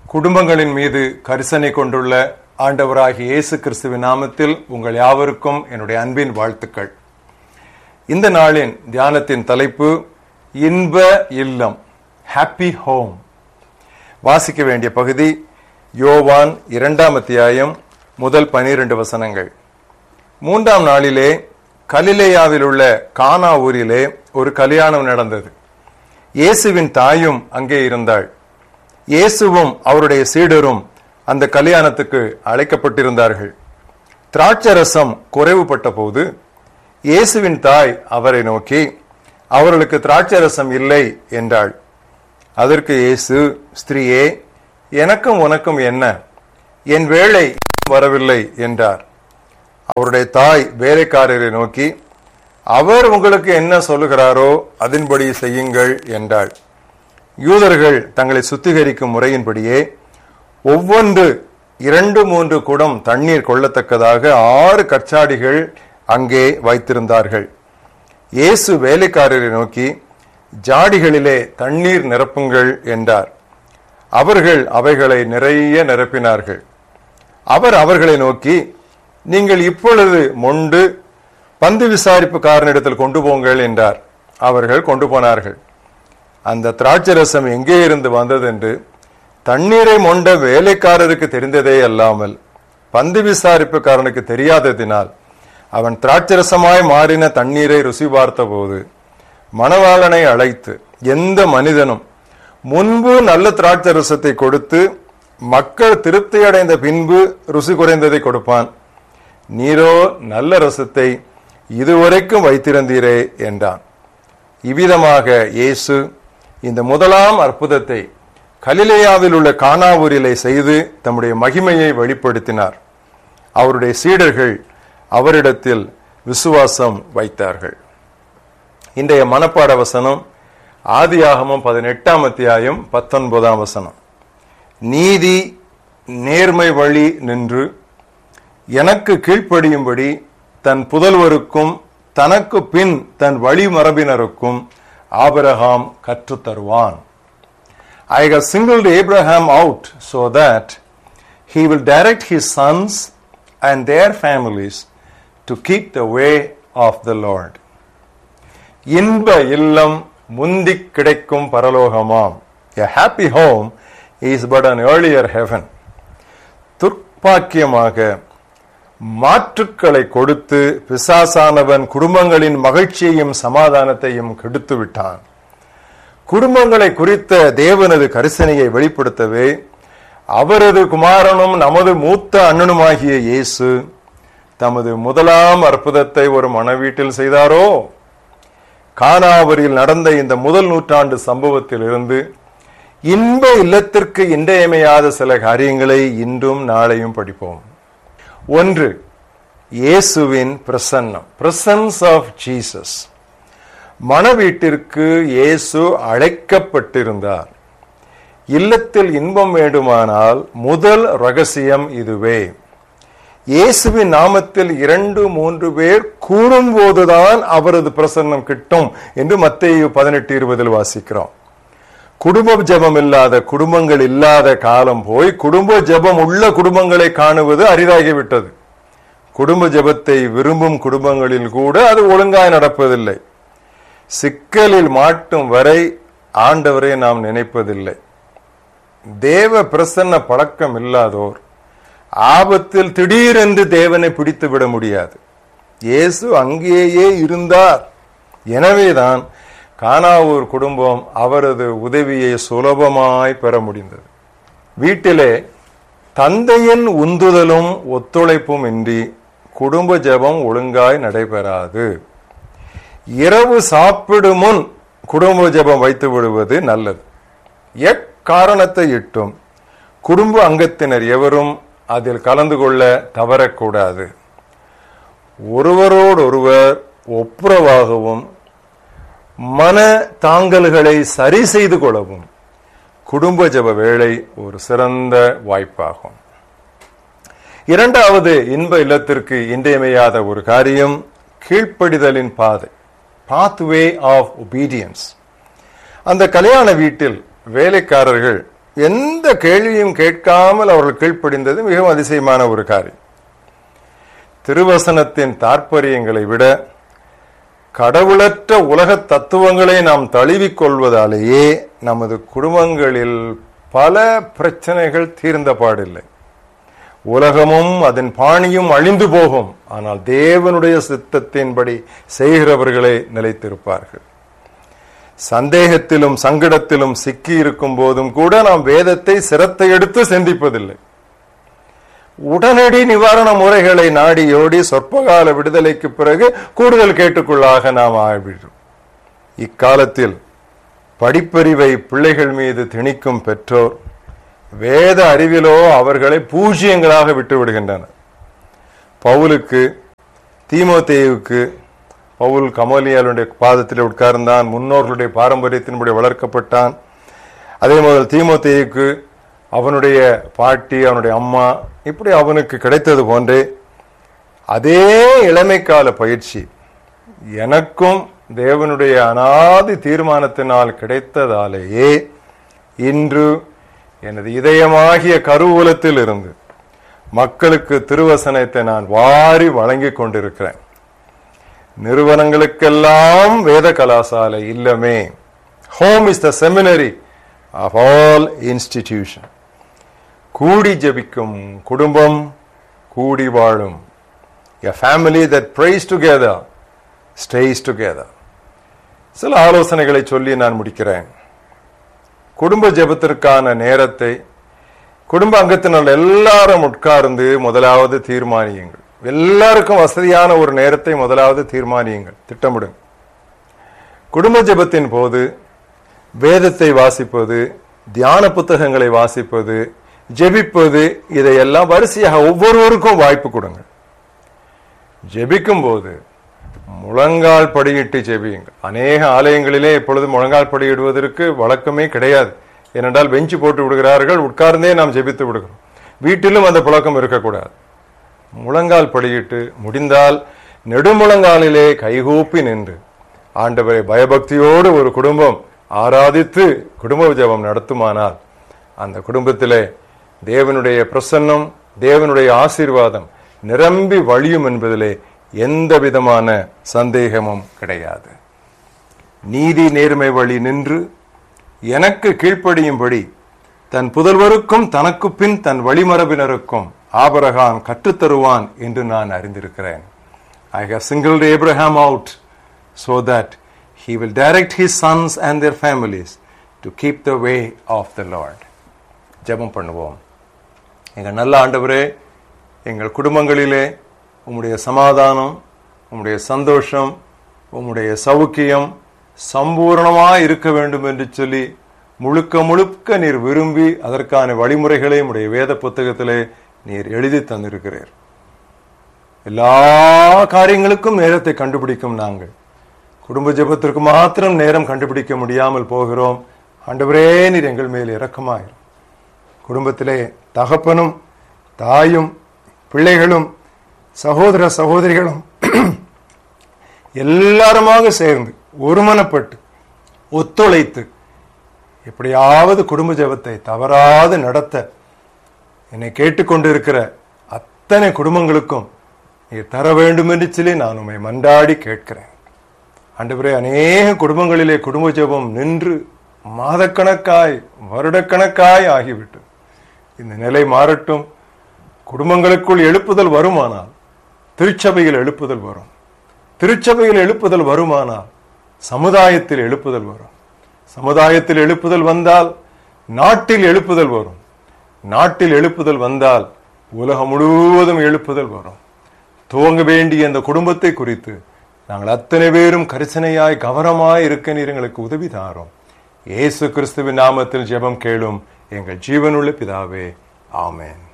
குடும்பங்களின் மீது கரிசனை கொண்டுள்ள ஆண்டவராகிய இயேசு கிறிஸ்துவின் நாமத்தில் உங்கள் யாவருக்கும் என்னுடைய அன்பின் வாழ்த்துக்கள் இந்த நாளின் தியானத்தின் தலைப்பு இன்ப இல்லம் ஹாப்பி ஹோம் வாசிக்க வேண்டிய பகுதி யோவான் இரண்டாம் அத்தியாயம் முதல் பனிரெண்டு வசனங்கள் மூன்றாம் நாளிலே கலிலேயாவில் உள்ள கானா ஊரிலே ஒரு கல்யாணம் நடந்தது இயேசுவின் தாயும் அங்கே இருந்தாள் இயேசுவும் அவருடைய சீடரும் அந்த கல்யாணத்துக்கு அழைக்கப்பட்டிருந்தார்கள் திராட்சரசம் குறைவுபட்ட போது இயேசுவின் தாய் அவரை நோக்கி அவர்களுக்கு திராட்சரசம் இல்லை என்றாள் அதற்கு இயேசு ஸ்திரீயே எனக்கும் உனக்கும் என்ன என் வேலை வரவில்லை என்றார் அவருடைய தாய் வேலைக்காரரை நோக்கி அவர் உங்களுக்கு என்ன சொல்லுகிறாரோ அதன்படி செய்யுங்கள் என்றாள் யூதர்கள் தங்களை சுத்திகரிக்கும் முறையின்படியே ஒவ்வொன்று இரண்டு மூன்று குடம் தண்ணீர் கொள்ளத்தக்கதாக ஆறு கச்சாடிகள் அங்கே வைத்திருந்தார்கள் இயேசு வேலைக்காரரை நோக்கி ஜாடிகளிலே தண்ணீர் நிரப்புங்கள் என்றார் அவர்கள் அவைகளை நிறைய நிரப்பினார்கள் அவர் அவர்களை நோக்கி நீங்கள் இப்பொழுது மொண்டு பந்து விசாரிப்புக்காரனிடத்தில் கொண்டு போங்கள் என்றார் அவர்கள் கொண்டு போனார்கள் அந்த திராட்சரசம் எங்கே இருந்து வந்தது என்று தண்ணீரை மொண்ட வேலைக்காரருக்கு தெரிந்ததே அல்லாமல் பந்து விசாரிப்புக்காரனுக்கு தெரியாததினால் அவன் திராட்சரசமாய் மாறின தண்ணீரை ருசி பார்த்தபோது மணவாளனை அழைத்து எந்த மனிதனும் முன்பு நல்ல திராட்சரசத்தை கொடுத்து மக்கள் திருப்தி அடைந்த பின்பு ருசி குறைந்ததை கொடுப்பான் நீரோ நல்ல ரசத்தை இதுவரைக்கும் வைத்திருந்தீரே என்றான் இவ்விதமாக இயேசு இந்த முதலாம் அற்புதத்தை கலிலேயாவில் உள்ள கானாவூரிலே செய்து தம்முடைய மகிமையை வெளிப்படுத்தினார் அவருடைய சீடர்கள் அவரிடத்தில் விசுவாசம் வைத்தார்கள் இன்றைய மனப்பாட வசனம் ஆதியாகமம் பதினெட்டாம் அத்தியாயம் பத்தொன்பதாம் வசனம் நீதி நேர்மை வழி நின்று எனக்கு கீழ்ப்படியும்படி தன் புதல்வருக்கும் தனக்கு பின் தன் வழிமரபினருக்கும் ஆபிரகாம் கற்றுத்தருவான் I have singled Abraham out so that he will direct his sons and their families to keep the way of the Lord. இன்ப இல்லம் முந்திக் கிடைக்கும் பரலோகமாம் A happy home is but an earlier heaven. துர்ப்பாக்கியமாக மாற்றுக்களை கொடுத்து பிசாசானவன் குடும்பங்களின் மகிழ்ச்சியையும் சமாதானத்தையும் கெடுத்து விட்டான் குடும்பங்களை குறித்த தேவனது கரிசனையை வெளிப்படுத்தவே அவரது குமாரனும் நமது மூத்த அண்ணனுமாகிய இயேசு தமது முதலாம் அற்புதத்தை ஒரு மனவீட்டில் செய்தாரோ கானாவரில் நடந்த இந்த முதல் நூற்றாண்டு சம்பவத்தில் இருந்து இன்ப இல்லத்திற்கு இன்றையமையாத சில காரியங்களை இன்றும் நாளையும் படிப்போம் ஒன்று இயேசுவின் பிரசன்னம் பிரசன்ஸ் ஆஃப் ஜீசஸ் மணவீட்டிற்கு இயேசு அழைக்கப்பட்டிருந்தார் இல்லத்தில் இன்பம் வேண்டுமானால் முதல் ரகசியம் இதுவே இயேசுவின் நாமத்தில் இரண்டு மூன்று பேர் கூறும்போதுதான் அவரது பிரசன்னம் கிட்டும் என்று மத்திய பதினெட்டு இருபதில் வாசிக்கிறோம் குடும்ப ஜபம் இல்லாத குடும்பங்கள் இல்லாத காலம் போய் குடும்ப ஜபம் உள்ள குடும்பங்களை காணுவது அரிதாகிவிட்டது குடும்ப ஜபத்தை விரும்பும் குடும்பங்களில் கூட அது ஒழுங்காய் நடப்பதில்லை சிக்கலில் மாட்டும் வரை ஆண்டவரை நாம் நினைப்பதில்லை தேவ பிரசன்ன பழக்கம் இல்லாதோர் ஆபத்தில் திடீரென்று தேவனை பிடித்து விட முடியாது இயேசு அங்கேயே இருந்தார் எனவேதான் கானாவூர் குடும்பம் அவரது உதவியை சுலபமாய் பெற முடிந்தது வீட்டிலே தந்தையின் உந்துதலும் ஒத்துழைப்பும் இன்றி குடும்ப ஜபம் ஒழுங்காய் நடைபெறாது இரவு சாப்பிடும் முன் குடும்ப ஜபம் வைத்து விடுவது நல்லது எக்காரணத்தை இட்டும் குடும்ப அங்கத்தினர் எவரும் அதில் கலந்து கொள்ள தவறக்கூடாது ஒருவரோடொருவர் ஒப்புரவாகவும் மன தாங்கல்களை சரி செய்து கொள்ளவும் குடும்ப ஜப வேலை ஒரு சிறந்த வாய்ப்பாகும் இரண்டாவது இன்ப இல்லத்திற்கு இன்றியமையாத ஒரு காரியம் கீழ்ப்படிதலின் பாதை பாத்வே ஆஃப் ஒபீடியன்ஸ் அந்த கல்யாண வீட்டில் வேலைக்காரர்கள் எந்த கேள்வியும் கேட்காமல் அவர்கள் கீழ்ப்படிந்தது மிகவும் அதிசயமான ஒரு காரியம் திருவசனத்தின் தாற்பயங்களை விட கடவுளற்ற உலக தத்துவங்களை நாம் தழுவிக் கொள்வதாலேயே நமது குடும்பங்களில் பல பிரச்சனைகள் தீர்ந்த பாடில்லை உலகமும் அதன் பாணியும் அழிந்து போகும் ஆனால் தேவனுடைய சித்தத்தின்படி செய்கிறவர்களே நிலைத்திருப்பார்கள் சந்தேகத்திலும் சங்கடத்திலும் சிக்கி இருக்கும் போதும் கூட நாம் வேதத்தை சிரத்தை எடுத்து சிந்திப்பதில்லை உடனடி நிவாரண முறைகளை நாடியோடி சொற்பகால விடுதலைக்கு பிறகு கூடுதல் கேட்டுக்குள்ளாக நாம் ஆகிவிடும் இக்காலத்தில் படிப்பறிவை பிள்ளைகள் மீது திணிக்கும் பெற்றோர் வேத அறிவிலோ அவர்களை பூஜ்யங்களாக விட்டு விடுகின்றனர் பவுலுக்கு தீமோத்தேயுக்கு பவுல் கமலியாளுடைய பாதத்தில் உட்கார்ந்தான் முன்னோர்களுடைய பாரம்பரியத்தின்படி வளர்க்கப்பட்டான் அதே முதல் தீமோத்தேயுக்கு அவனுடைய பாட்டி அவனுடைய அம்மா இப்படி அவனுக்கு கிடைத்தது போன்றே அதே இளமைக்கால பயிற்சி எனக்கும் தேவனுடைய அனாதி தீர்மானத்தினால் கிடைத்ததாலேயே இன்று எனது இதயமாகிய கருவூலத்தில் இருந்து மக்களுக்கு திருவசனத்தை நான் வாரி வழங்கிக் கொண்டிருக்கிறேன் நிறுவனங்களுக்கெல்லாம் வேத கலாசாலை இல்லமே home is the seminary of all institution கூடி ஜெபிக்கும் குடும்பம் கூடி வாழும் a family that prays together stays together சில ஆலோசனைகளை சொல்லி நான் முடிக்கிறேன் குடும்ப ஜெபத்திற்கான நேரத்தை குடும்ப அங்கத்தினர் எல்லாரும் உட்கார்ந்து முதலாவது தீர்மானியுங்கள் எல்லாருக்கும் வசதியான ஒரு நேரத்தை முதலாவது தீர்மானியுங்கள் திட்டமிடுங்க குடும்ப ஜெபத்தின் போது வேதத்தை வாசிப்பது தியான புத்தகங்களை வாசிப்பது ஜெபிப்பது இதையெல்லாம் வரிசையாக ஒவ்வொருவருக்கும் வாய்ப்பு கொடுங்க ஜெபிக்கும் போது முழங்கால் படியிட்டு ஜெபியுங்கள் அநேக ஆலயங்களிலே இப்பொழுது முழங்கால் படியிடுவதற்கு வழக்கமே கிடையாது ஏனென்றால் பெஞ்சு போட்டு விடுகிறார்கள் உட்கார்ந்தே நாம் ஜெபித்து விடுகிறோம் வீட்டிலும் அந்த புழக்கம் இருக்கக்கூடாது முழங்கால் படியிட்டு முடிந்தால் நெடுமுழங்காலிலே கைகூப்பி நின்று ஆண்டவரை பயபக்தியோடு ஒரு குடும்பம் ஆராதித்து குடும்ப ஜெபம் நடத்துமானால் அந்த குடும்பத்திலே தேவனுடைய பிரசன்னம் தேவனுடைய ஆசீர்வாதம் நிரம்பி வழியும் என்பதிலே எந்த விதமான சந்தேகமும் கிடையாது நீதி நேர்மை வழி நின்று எனக்கு கீழ்ப்படியும்படி தன் புதல்வருக்கும் தனக்கு பின் தன் வழிமரபினருக்கும் ஆபரகாம் கற்றுத்தருவான் என்று நான் அறிந்திருக்கிறேன் I have single Abraham out so that he will direct his sons and their families to keep the way of the Lord. ஜெபம் பண்ணுவோம் எங்கள் நல்ல ஆண்டவரே எங்கள் குடும்பங்களிலே உம்முடைய சமாதானம் உம்முடைய சந்தோஷம் உம்முடைய சௌக்கியம் சம்பூர்ணமாய் இருக்க வேண்டும் என்று சொல்லி முழுக்க முழுக்க நீர் விரும்பி அதற்கான வழிமுறைகளை உடைய வேத புத்தகத்திலே நீர் எழுதி தந்திருக்கிறீர் எல்லா காரியங்களுக்கும் நேரத்தை கண்டுபிடிக்கும் நாங்கள் குடும்ப ஜெபத்திற்கு மாத்திரம் நேரம் கண்டுபிடிக்க முடியாமல் போகிறோம் ஆண்டவரே நீர் எங்கள் மேல் இரக்கமாயிரும் குடும்பத்திலே தகப்பனும் தாயும் பிள்ளைகளும் சகோதர சகோதரிகளும் எல்லாருமாக சேர்ந்து ஒருமனப்பட்டு ஒத்துழைத்து எப்படியாவது குடும்ப ஜெபத்தை தவறாது நடத்த என்னை கேட்டுக்கொண்டிருக்கிற அத்தனை குடும்பங்களுக்கும் நீர் தர வேண்டும் என்று சொல்லி நான் உண்மை மன்றாடி கேட்கிறேன் ஆண்டவரே அநேக குடும்பங்களிலே குடும்ப ஜெபம் நின்று மாதக்கணக்காய் வருடக்கணக்காய் ஆகிவிட்டு இந்த நிலை மாறட்டும் குடும்பங்களுக்குள் எழுப்புதல் வருமானால் திருச்சபையில் எழுப்புதல் வரும் திருச்சபையில் எழுப்புதல் வருமானால் சமுதாயத்தில் எழுப்புதல் வரும் சமுதாயத்தில் எழுப்புதல் வந்தால் நாட்டில் எழுப்புதல் வரும் நாட்டில் எழுப்புதல் வந்தால் உலகம் முழுவதும் எழுப்புதல் வரும் துவங்க வேண்டிய அந்த குடும்பத்தை குறித்து நாங்கள் அத்தனை பேரும் கரிசனையாய் கவனமாய் இருக்க நீர் எங்களுக்கு உதவி தாரோம் இயேசு கிறிஸ்துவின் நாமத்தில் ஜெபம் கேளும் எங்கள் ஜீவனுள்ள பிதாவே ஆமென்